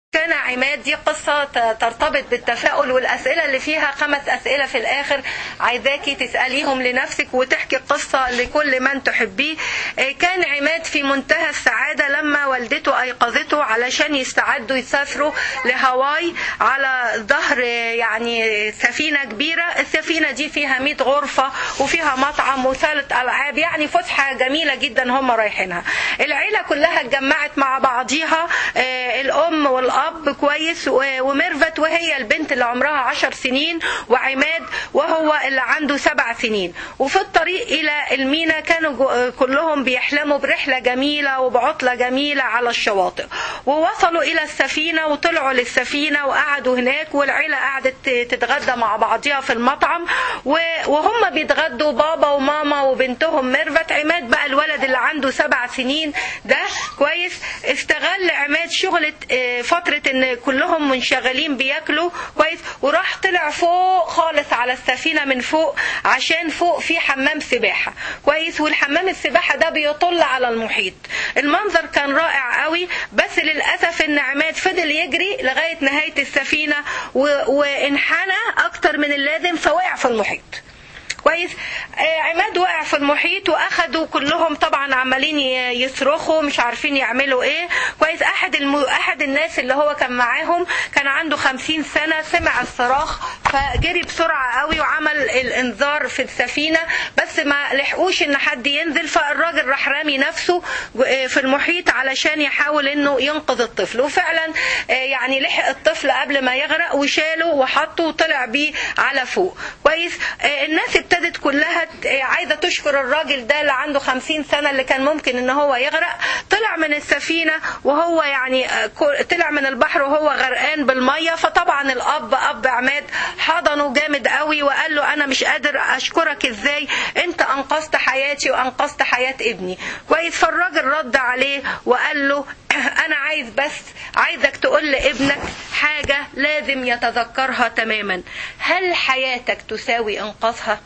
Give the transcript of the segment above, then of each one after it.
كان عماد دي قصة ت- ترتبط بالتفاؤل والأسئلة اللي فيها خمس أسئلة في الآخر عايزاكي تسأليهم لنفسك وتحكي قصة لكل من تحبيه آه، كان عماد في منتهى السعادة لما والدته أيقظته علشان يستعدوا يسافروا لهاواي على ظهر آه، يعني سفينة كبيرة السفينة دي فيها 100 غرفة وفيها مطعم وصالة ألعاب يعني فسحة جميلة جدا هم رايحينها العيلة كلها اتجمعت مع بعضيها آه، الأم والأب كويس و- وميرفت وهي البنت اللي عمرها عشر سنين وعماد وهو اللي عنده سبع سنين وفي الطريق إلى المينا كانوا جو- آه، كلهم بيحلموا برحلة جميلة وبعطلة جميلة على الشواطئ ووصلوا إلى السفينة وطلعوا للسفينة وقعدوا هناك والعيلة قعدت تتغدى مع بعضها في المطعم و- وهم بيتغدوا بابا وماما وبنتهم ميرفت عماد بقى الولد اللي عنده سبع سنين ده كويس استغل عماد شغلة آه، فترة ان كلهم منشغلين بياكلوا كويس وراح طلع فوق خالص على السفينة من فوق عشان فوق في حمام سباحة كويس والحمام السباحة ده بيطل على المحيط المنظر كان رائع قوي بس للأسف ان عماد فضل يجري لغاية نهاية السفينة و- وانحنى اكتر من اللازم فوقع في المحيط كويس آه، عماد وقع في المحيط واخدوا كلهم طبعا عمالين ي- يصرخوا مش عارفين يعملوا ايه كويس احد الم... احد الناس اللي هو كان معاهم كان عنده خمسين سنة سمع الصراخ فجري بسرعة قوي وعمل الانذار في السفينة بس ما لحقوش ان حد ينزل فالراجل راح رامي نفسه آه، في المحيط علشان يحاول انه ينقذ الطفل وفعلا آه، يعني لحق الطفل قبل ما يغرق وشاله وحطه وطلع بيه على فوق كويس آه، الناس ابتدت كلها ت- آه، عايزه تشكر الراجل ده اللي عنده خمسين سنه اللي كان ممكن ان هو يغرق طلع من السفينه وهو يعني آه، كو- طلع من البحر وهو غرقان بالميه فطبعا الاب اب عماد حضنه جامد قوي وقال له انا مش قادر اشكرك ازاي انت انقذت حياتي وانقذت حياه ابني كويس فالراجل رد عليه وقال له انا عايز بس عايزك تقول لابنك حاجه لازم يتذكرها تماما هل حياتك تساوي انقاذها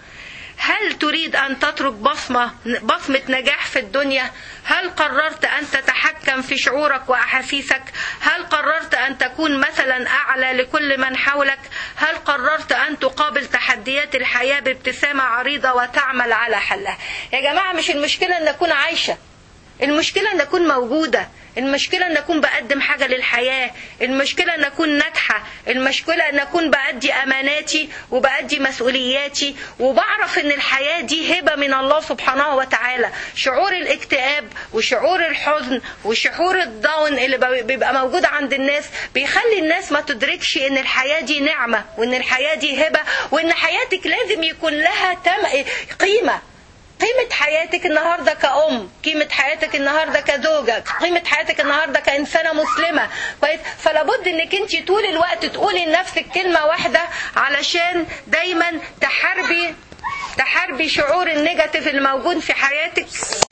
هل تريد أن تترك بصمة بصمة نجاح في الدنيا؟ هل قررت أن تتحكم في شعورك وأحاسيسك؟ هل قررت أن تكون مثلا أعلى لكل من حولك؟ هل قررت أن تقابل تحديات الحياة بابتسامة عريضة وتعمل على حلها؟ يا جماعة مش المشكلة أن أكون عايشة المشكلة أن أكون موجودة المشكلة أن أكون بقدم حاجة للحياة المشكلة أن أكون ناجحة المشكلة أن أكون بأدي أماناتي وبأدي مسؤولياتي وبعرف أن الحياة دي هبة من الله سبحانه وتعالى شعور الاكتئاب وشعور الحزن وشعور الداون اللي بي- بيبقى موجود عند الناس بيخلي الناس ما تدركش أن الحياة دي نعمة وأن الحياة دي هبة وأن حياتك لازم يكون لها تم... قيمة قيمة حياتك النهاردة كأم قيمة حياتك النهاردة كزوجة قيمة حياتك النهاردة كإنسانة مسلمة كويس فلابد انك انت طول الوقت تقولي لنفسك كلمة واحدة علشان دايما تحاربي تحاربي شعور النيجاتيف اللي موجود في حياتك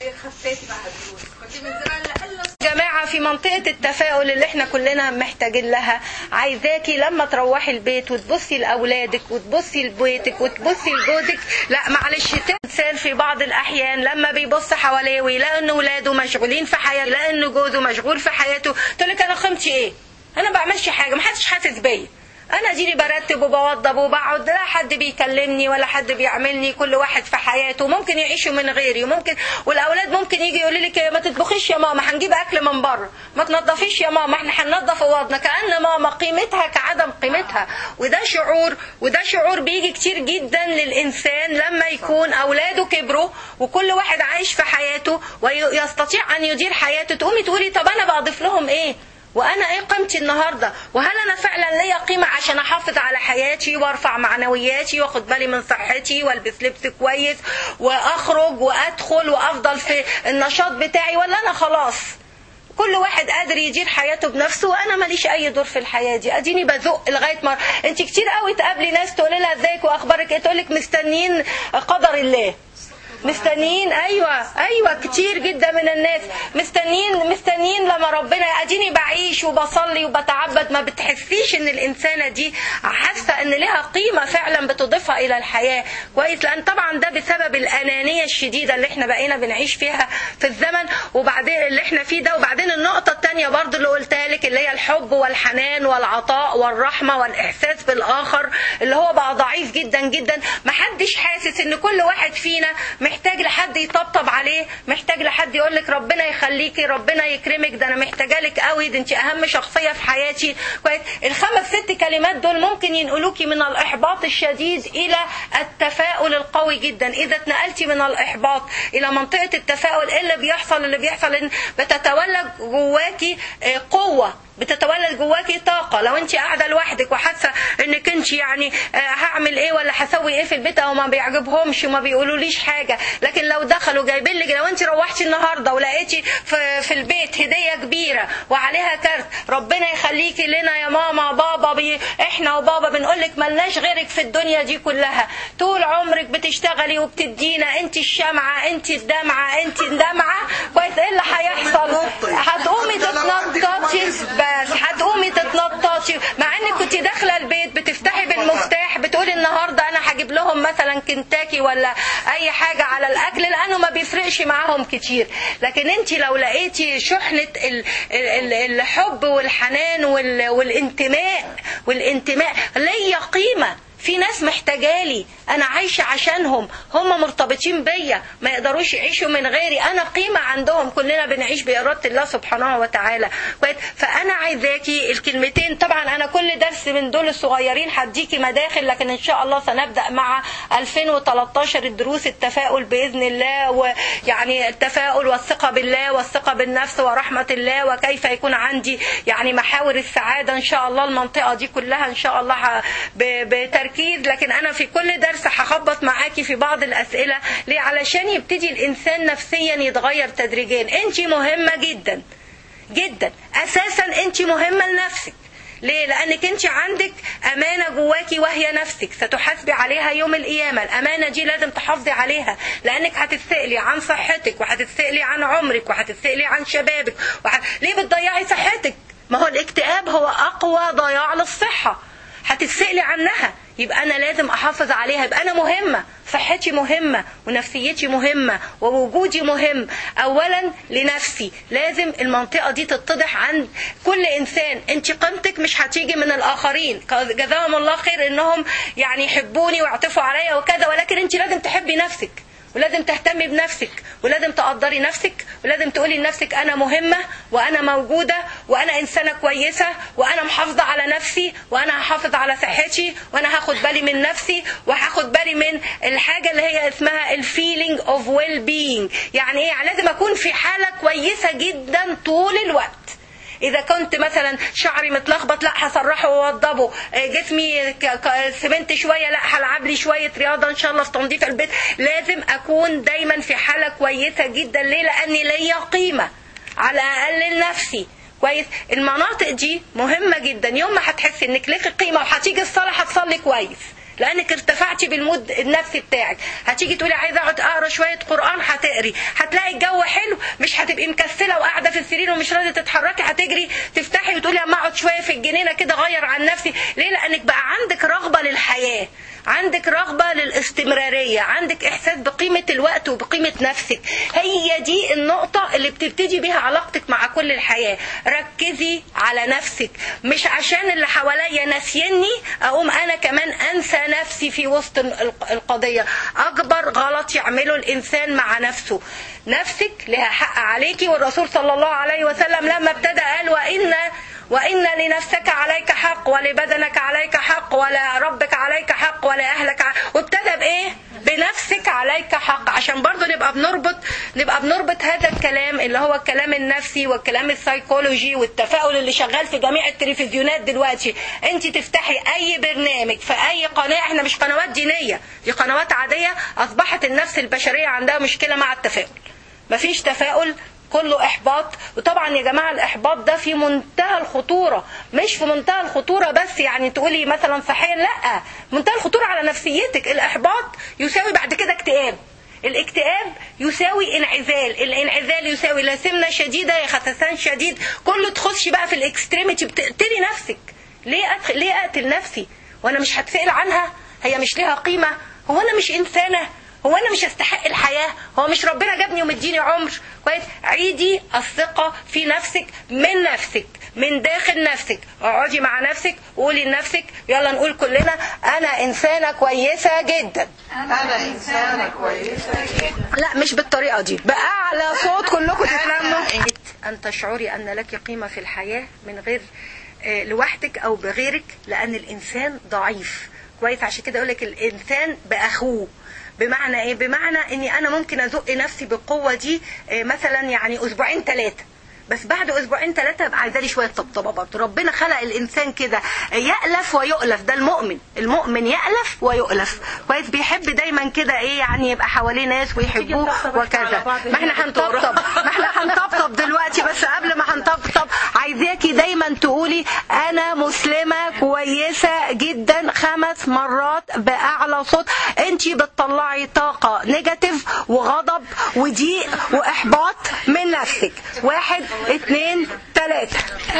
جماعة في منطقة التفاؤل اللي احنا كلنا محتاجين لها عايزاكي لما تروحي البيت وتبصي لأولادك وتبصي لبيتك وتبصي لجوزك لا معلش الإنسان في بعض الأحيان لما بيبص حواليه ويلاقي إن ولاده مشغولين في حياته يلاقي إن جوزه مشغول في حياته تقول لك أنا قيمتي إيه؟ أنا ما بعملش حاجة محدش حاسس بيا انا ديني برتب وبوضب وبقعد لا حد بيكلمني ولا حد بيعملني كل واحد في حياته ممكن يعيشوا من غيري وممكن والاولاد ممكن يجي يقولوا لك ما تطبخيش يا ماما هنجيب اكل من بره ما تنظفيش يا ماما احنا هننظف اوضنا كان ماما قيمتها كعدم قيمتها وده شعور وده شعور بيجي كتير جدا للانسان لما يكون اولاده كبروا وكل واحد عايش في حياته ويستطيع ان يدير حياته تقومي تقولي طب انا بضيف لهم ايه وانا ايه قيمتي النهارده وهل انا فعلا ليا قيمه عشان احافظ على حياتي وارفع معنوياتي واخد بالي من صحتي والبس لبس كويس واخرج وادخل وافضل في النشاط بتاعي ولا انا خلاص كل واحد قادر يدير حياته بنفسه وانا ماليش اي دور في الحياه دي اديني بزق لغايه ما انت كتير قوي تقابلي ناس تقولي لها ازيك واخبارك ايه تقول لك مستنيين قدر الله مستنيين ايوه ايوه كتير جدا من الناس مستنيين مستنيين لما ربنا اديني بعيش وبصلي وبتعبد ما بتحسيش ان الانسانه دي حاسه ان لها قيمه فعلا بتضيفها الى الحياه كويس لان طبعا ده بسبب الانانيه الشديده اللي احنا بقينا بنعيش فيها في الزمن وبعدين اللي احنا فيه ده وبعدين النقطه الثانيه برضو اللي قلتها لك اللي هي الحب والحنان والعطاء والرحمه والاحساس بالاخر اللي هو بقى ضعيف جدا جدا محدش حاسس ان كل واحد فينا محتاج لحد يطبطب عليه محتاج لحد يقول لك ربنا يخليكي ربنا يكرمك ده انا محتاجه لك قوي ده انت اهم شخصيه في حياتي كويس الخمس ست كلمات دول ممكن ينقلوكي من الاحباط الشديد الى التفاؤل القوي جدا اذا اتنقلتي من الاحباط الى منطقه التفاؤل ايه اللي بيحصل اللي بيحصل ان بتتولد جواكي آه، قوه بتتولد جواكي طاقة لو انت قاعدة لوحدك وحاسة انك انت يعني آه، هعمل ايه ولا هسوي ايه في البيت او ما بيعجبهمش وما بيقولوليش حاجة لكن لو دخلوا جايبين لك لو انت روحتي النهاردة ولقيتي في, في البيت هدية كبيرة وعليها كارت ربنا يخليكي لنا يا ماما بابا بي احنا وبابا بنقول لك ملناش غيرك في الدنيا دي كلها طول عمرك بتشتغلي وبتدينا انت الشمعة انت الدمعة انت الدمعة كويس ايه اللي هيحصل هتقومي تتنططي بس هتقومي تتنططي مع انك كنت داخله البيت بتفتحي بالمفتاح بتقولي النهارده انا هجيب لهم مثلا كنتاكي ولا اي حاجه على الاكل لانه ما بيفرقش معاهم كتير لكن انت لو لقيتي شحنه ال- ال- ال- الحب والحنان وال- والانتماء والانتماء ليا قيمه في ناس محتاجالي انا عايشه عشانهم هم مرتبطين بيا ما يقدروش يعيشوا من غيري انا قيمه عندهم كلنا بنعيش باراده الله سبحانه وتعالى كويس فانا عايزاكي الكلمتين طبعا انا كل درس من دول الصغيرين هديكي مداخل لكن ان شاء الله سنبدا مع 2013 الدروس التفاؤل باذن الله ويعني التفاؤل والثقه بالله والثقه بالنفس ورحمه الله وكيف يكون عندي يعني محاور السعاده ان شاء الله المنطقه دي كلها ان شاء الله ه- ب- بتركيز لكن انا في كل درس هخبط معاكي في بعض الاسئله ليه علشان يبتدي الانسان نفسيا يتغير تدريجيا انت مهمه جدا جدا اساسا انت مهمه لنفسك ليه؟ لأنك أنت عندك أمانة جواكي وهي نفسك ستحاسبي عليها يوم القيامة، الأمانة دي لازم تحافظي عليها، لأنك هتتسألي عن صحتك وهتتسألي عن عمرك وهتتسألي عن شبابك، وح... ليه بتضيعي صحتك؟ ما هو الاكتئاب هو أقوى ضياع للصحة. هتتسألي عنها يبقى أنا لازم أحافظ عليها يبقى أنا مهمة صحتي مهمة ونفسيتي مهمة ووجودي مهم أولا لنفسي لازم المنطقة دي تتضح عند كل إنسان أنت قيمتك مش هتيجي من الآخرين جزاهم الله خير إنهم يعني يحبوني ويعطفوا عليا وكذا ولكن أنت لازم تحبي نفسك ولازم تهتمي بنفسك ولازم تقدري نفسك ولازم تقولي لنفسك انا مهمه وانا موجوده وانا انسانه كويسه وانا محافظه على نفسي وانا هحافظ على صحتي وانا هاخد بالي من نفسي وهاخد بالي من الحاجه اللي هي اسمها الفيلينج اوف ويل بينج يعني ايه يعني لازم اكون في حاله كويسه جدا طول الوقت اذا كنت مثلا شعري متلخبط لا هسرحه واوضبه آه، جسمي ك- ك- سمنت شويه لا هلعب لي شويه رياضه ان شاء الله في تنظيف البيت لازم اكون دايما في حاله كويسه جدا ليه لاني ليا قيمه على الاقل لنفسي كويس المناطق دي مهمه جدا يوم ما هتحسي انك ليكي قيمه وهتيجي الصلاه هتصلي كويس لانك ارتفعتي بالمود النفسي بتاعك هتيجي تقولي عايزه اقعد اقرا شويه قران هتقري هتلاقي الجو حلو مش هتبقي مكسله وقاعده في السرير ومش راضيه تتحركي هتجري تفتحي وتقولي اما اقعد شويه في الجنينه كده اغير عن نفسي ليه لانك بقى عندك رغبه للحياه عندك رغبة للاستمرارية عندك إحساس بقيمة الوقت وبقيمة نفسك هي دي النقطة اللي بتبتدي بيها علاقتك مع كل الحياة ركزي على نفسك مش عشان اللي حواليا ناسيني أقوم أنا كمان أنسى نفسي في وسط الق- القضية أكبر غلط يعمله الإنسان مع نفسه نفسك لها حق عليكي والرسول صلى الله عليه وسلم لما ابتدى قال وإن وإن لنفسك عليك حق ولبدنك عليك حق ولربك عليك حق ولأهلك ع... وابتدى بإيه؟ بنفسك عليك حق عشان برضو نبقى بنربط نبقى بنربط هذا الكلام اللي هو الكلام النفسي والكلام السيكولوجي والتفاؤل اللي شغال في جميع التلفزيونات دلوقتي انت تفتحي اي برنامج في اي قناه احنا مش قنوات دينيه دي قنوات عاديه اصبحت النفس البشريه عندها مشكله مع التفاؤل مفيش تفاؤل كله احباط وطبعا يا جماعه الاحباط ده في منتهى الخطوره مش في منتهى الخطوره بس يعني تقولي مثلا صحيا لا منتهى الخطوره على نفسيتك الاحباط يساوي بعد كده اكتئاب الاكتئاب يساوي انعزال الانعزال يساوي لا سمنه شديده يا خسسان شديد كله تخش بقى في الاكستريميتي بتقتلي نفسك ليه أدخل ليه اقتل نفسي وانا مش هتسال عنها هي مش ليها قيمه هو انا مش انسانه هو انا مش استحق الحياه هو مش ربنا جابني ومديني عمر كويس عيدي الثقه في نفسك من نفسك من داخل نفسك اقعدي مع نفسك وقولي لنفسك يلا نقول كلنا انا انسانه كويسه جدا أنا إنسانة كويسة جدا لا مش بالطريقه دي باعلى صوت كلكم تتلموا ان تشعري ان لك قيمه في الحياه من غير آه، لوحدك او بغيرك لان الانسان ضعيف كويس عشان كده اقول لك الانسان باخوه بمعنى ايه بمعنى اني انا ممكن ازق نفسي بالقوه دي آه، مثلا يعني اسبوعين ثلاثه بس بعد اسبوعين ثلاثه ابقى عايزه لي شويه طبطبه برضه ربنا خلق الانسان كده يالف ويؤلف ده المؤمن المؤمن يالف ويؤلف كويس بيحب دايما كده ايه يعني يبقى حواليه ناس ويحبوه وكذا ما احنا هنطبطب ما احنا هنطبطب دلوقتي بس قبل ما هنطبطب عايزاكي دايما تقولي انا مسلمه كويسه جدا خمس مرات باعلى صوت انت بتطلعي طاقه نيجاتيف وغضب وضيق واحباط من نفسك واحد اتنين تلاته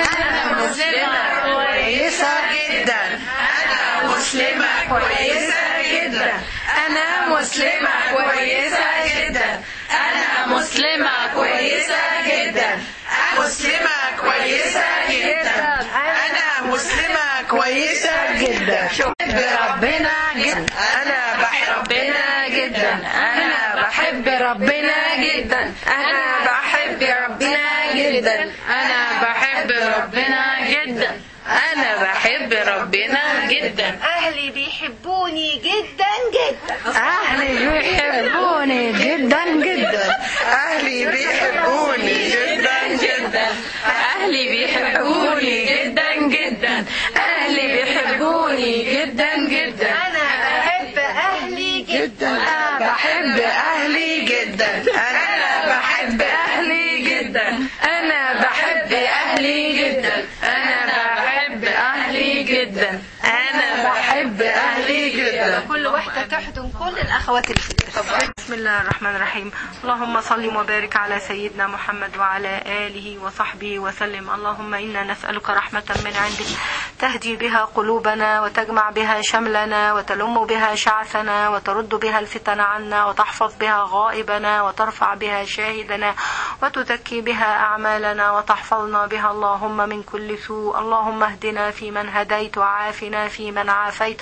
أنا مسلمة كويسة جدا أنا مسلمة كويسة جدا أنا مسلمة كويسة جدا أنا مسلمة كويسة جدا أنا مسلمة كويسة جدا أنا مسلمة كويسة جدا بحب ربنا جدا أنا بحب ربنا جدا أنا بحب ربنا جدا أنا بحب ربنا جدا أنا بحب ربنا جدا أنا بحب ربنا جدا اهلي بيحبوني جدا جدا أهلي بيحبوني جدا جدا أهلي بيحبوني جدا جدا أهلي بيحبوني جدا جدا أهلي بيحبوني جدا جدا انا بحب اهلي جدا أنا بحب أهلي جدا أنا بحب أهلي جدا أنا بحب أهلي جدا أنا بحب أهلي جدا أنا بحب أهلي جدا كل واحدة تحضن كل الأخوات اللي في الإخوة. بسم الله الرحمن الرحيم اللهم صل وبارك على سيدنا محمد وعلى آله وصحبه وسلم اللهم إنا نسألك رحمة من عندك تهدي بها قلوبنا وتجمع بها شملنا وتلم بها شعثنا وترد بها الفتن عنا وتحفظ بها غائبنا وترفع بها شاهدنا وتزكي بها أعمالنا وتحفظنا بها اللهم من كل سوء اللهم اهدنا فيمن هديت وعافنا فيمن عافيت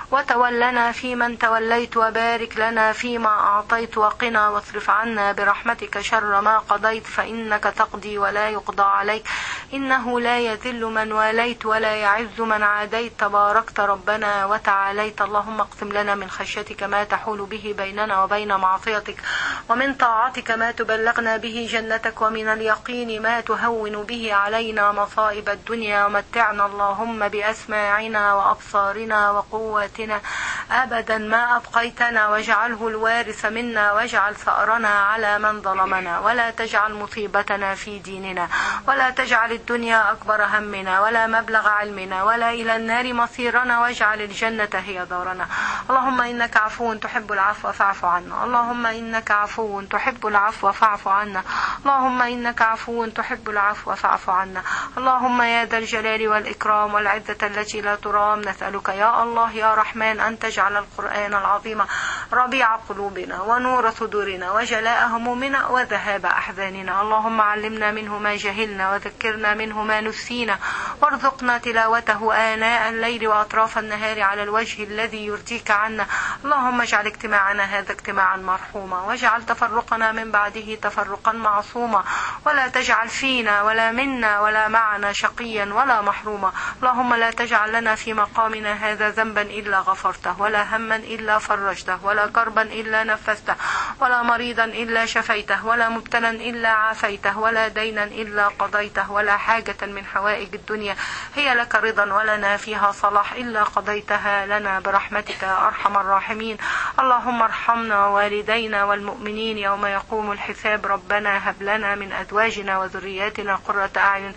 وتولنا فيمن توليت وبارك لنا فيما أعطيت وقنا واصرف عنا برحمتك شر ما قضيت فإنك تقضي ولا يقضى عليك إنه لا يذل من واليت ولا يعز من عاديت تباركت ربنا وتعاليت اللهم اقسم لنا من خشيتك ما تحول به بيننا وبين معصيتك ومن طاعتك ما تبلغنا به جنتك ومن اليقين ما تهون به علينا مصائب الدنيا ومتعنا اللهم بأسماعنا وأبصارنا وقواتنا أبدا ما أبقيتنا واجعله الوارث منا واجعل ثأرنا على من ظلمنا ولا تجعل مصيبتنا في ديننا ولا تجعل الدنيا أكبر همنا ولا مبلغ علمنا ولا إلى النار مصيرنا واجعل الجنة هي دارنا اللهم إنك عفو تحب العفو فاعف عنا اللهم إنك عفو تحب العفو فاعف عنا اللهم إنك عفو تحب العفو فاعف عنا اللهم يا ذا الجلال والإكرام والعزة التي لا ترام نسألك يا الله يا رحمن أن تجعل القرآن العظيم ربيع قلوبنا ونور صدورنا وجلاء همومنا وذهاب أحزاننا اللهم علمنا منه ما جهلنا وذكرنا منه ما نسينا وارزقنا تلاوته آناء الليل وأطراف النهار على الوجه الذي يرضيك عنا اللهم اجعل اجتماعنا هذا اجتماعا مرحوما واجعل تفرقنا من بعده تفرقا معصوما ولا تجعل فينا ولا منا ولا معنا شقيا ولا محروما اللهم لا تجعل لنا في مقامنا هذا ذنبا إلا غفرته ولا هما إلا فرجته ولا كربا إلا نفسته ولا مريضا إلا شفيته ولا مبتلا إلا عافيته ولا دينا إلا قضيته ولا حاجة من حوائج الدنيا هي لك رضا ولنا فيها صلاح إلا قضيتها لنا برحمتك يا أرحم الراحمين اللهم ارحمنا والدينا والمؤمنين يوم يقوم الحساب ربنا هب لنا من أزواجنا وذرياتنا قرة أعين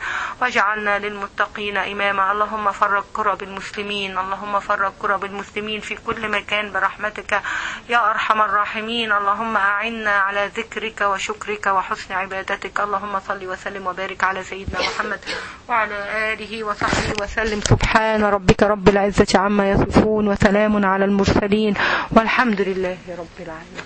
واجعلنا للمتقين إماما اللهم فرج كرب المسلمين اللهم فرج كرب المسلمين في كل مكان برحمتك يا أرحم الراحمين اللهم أعنا على ذكرك وشكرك وحسن عبادتك اللهم صل وسلم وبارك على سيدنا محمد وعلى آله وصحبه وسلم سبحان ربك رب العزة عما يصفون وسلام على المرسلين والحمد لله رب العالمين